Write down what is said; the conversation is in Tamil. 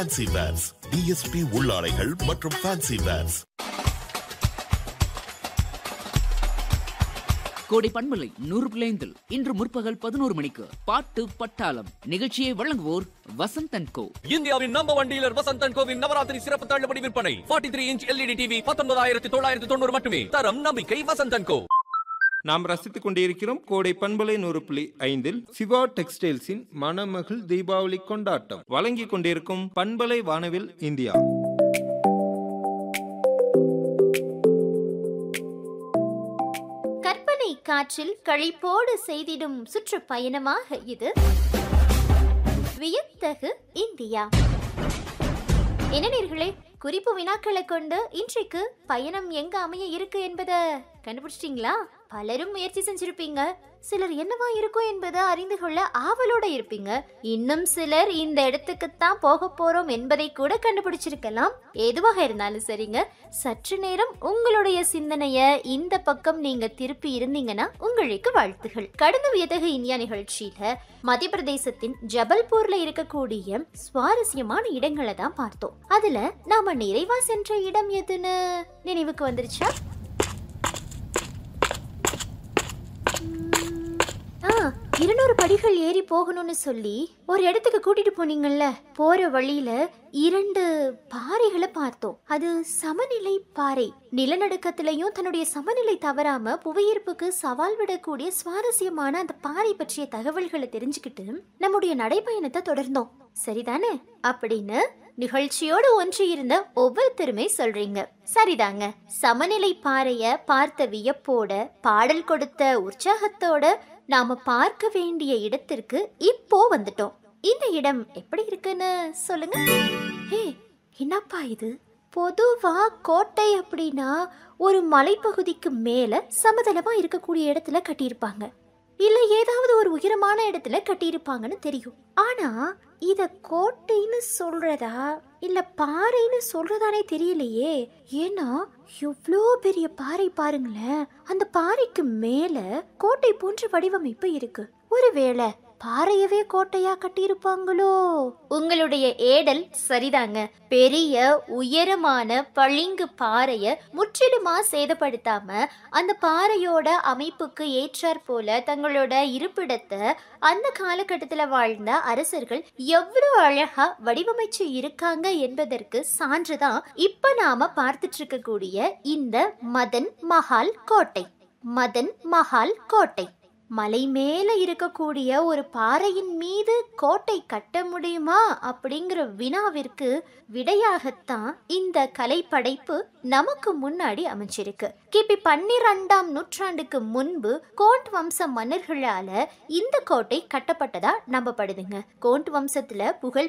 ஃபேன்சி வேர்ஸ் டிஎஸ்பி உள்ளாடைகள் மற்றும் ஃபேன்சி வேர்ஸ் கோடை பண்பலை நூறு பிள்ளைந்தில் இன்று முற்பகல் பதினோரு மணிக்கு பாட்டு பட்டாளம் நிகழ்ச்சியை வழங்குவோர் வசந்தன் கோ இந்தியாவின் நம்பர் ஒன் டீலர் வசந்தன் கோவின் நவராத்திரி சிறப்பு தள்ளுபடி விற்பனை 43 த்ரீ இன்ச் எல்இடி டிவி பத்தொன்பதாயிரத்தி தொள்ளாயிரத்தி தொண்ணூறு மட்டுமே தரம் நம்பிக்கை வசந்தன் கோ நாம் ரசித்துக் கொண்டிருக்கிறோம் கோடை பண்பலை நூறு புள்ளி ஐந்தில் சிவா டெக்ஸ்டைல்ஸின் மணமகள் தீபாவளி கொண்டாட்டம் வழங்கிக் கொண்டிருக்கும் பண்பலை வானவில் இந்தியா கற்பனை காற்றில் கழிப்போடு செய்திடும் சுற்றுப்பயணமாக இது வியத்தகு இந்தியா என்ன நேர்களே குறிப்பு வினாக்களை கொண்டு இன்றைக்கு பயணம் எங்க அமைய இருக்கு என்பதை கண்டுபிடிச்சிட்டீங்களா பலரும் முயற்சி செஞ்சிருப்பீங்க சிலர் என்னவா இருக்கும் என்பதை அறிந்து கொள்ள ஆவலோட இருப்பீங்க இன்னும் சிலர் இந்த இடத்துக்குத்தான் போக போறோம் என்பதை கூட கண்டுபிடிச்சிருக்கலாம் எதுவாக இருந்தாலும் சரிங்க சற்று நேரம் உங்களுடைய சிந்தனைய இந்த பக்கம் நீங்க திருப்பி இருந்தீங்கன்னா உங்களுக்கு வாழ்த்துகள் கடந்த வியதகு இந்தியா நிகழ்ச்சியில மத்திய பிரதேசத்தின் ஜபல்பூர்ல இருக்கக்கூடிய சுவாரஸ்யமான இடங்களை தான் பார்த்தோம் அதுல நாம நிறைவா சென்ற இடம் எதுன்னு நினைவுக்கு வந்துருச்சா ஆ இருநூறு படிகள் ஏறி போகணும்னு சொல்லி ஒரு இடத்துக்கு கூட்டிட்டு போனீங்கல்ல போற வழியில இரண்டு பாறைகளை பார்த்தோம் அது சமநிலை பாறை நிலநடுக்கத்திலையும் தன்னுடைய சமநிலை தவறாம புவியீர்ப்புக்கு சவால் விடக்கூடிய சுவாரஸ்யமான அந்த பாறை பற்றிய தகவல்களை தெரிஞ்சுக்கிட்டு நம்முடைய நடைப்பயணத்தை தொடர்ந்தோம் சரிதானே அப்படின்னு நிகழ்ச்சியோடு ஒன்று இருந்த ஒவ்வொருத்தருமே சொல்றீங்க சரிதாங்க சமநிலை பாறைய பார்த்த வியப்போட பாடல் கொடுத்த உற்சாகத்தோட நாம பார்க்க வேண்டிய இடத்திற்கு இப்போ வந்துட்டோம் இந்த இடம் எப்படி இருக்குன்னு சொல்லுங்க ஹே என்னப்பா இது பொதுவா கோட்டை அப்படின்னா ஒரு மலைப்பகுதிக்கு மேல சமதளமா இருக்கக்கூடிய இடத்துல கட்டியிருப்பாங்க இல்ல ஏதாவது ஒரு உயரமான இடத்துல கட்டியிருப்பாங்கன்னு தெரியும் ஆனா இத கோட்டைன்னு சொல்றதா இல்ல பாறைன்னு சொல்றதானே தெரியலையே ஏன்னா எவ்வளோ பெரிய பாறை பாருங்களேன் அந்த பாறைக்கு மேல கோட்டை போன்ற வடிவமைப்பு இருக்கு ஒருவேளை பாறையவே கோட்டையா கட்டியிருப்பாங்களோ உங்களுடைய ஏடல் சரிதாங்க பெரிய உயரமான பளிங்கு பாறைய முற்றிலுமா சேதப்படுத்தாம அந்த பாறையோட அமைப்புக்கு ஏற்றாற் போல தங்களோட இருப்பிடத்தை அந்த காலகட்டத்துல வாழ்ந்த அரசர்கள் எவ்வளவு அழகா வடிவமைச்சு இருக்காங்க என்பதற்கு சான்றுதான் இப்ப நாம பார்த்துட்டு இருக்கக்கூடிய இந்த மதன் மஹால் கோட்டை மதன் மஹால் கோட்டை மலை மேல இருக்கக்கூடிய ஒரு பாறையின் மீது கோட்டை கட்ட முடியுமா அப்படிங்கிற வினாவிற்கு விடையாகத்தான் இந்த கலைப்படைப்பு நமக்கு முன்னாடி அமைச்சிருக்கு கிபி பன்னிரெண்டாம் நூற்றாண்டுக்கு முன்பு கோண்ட் வம்ச மன்னர்களால இந்த கோட்டை கட்டப்பட்டதா நம்பப்படுதுங்க கோண்ட் வம்சத்துல புகழ்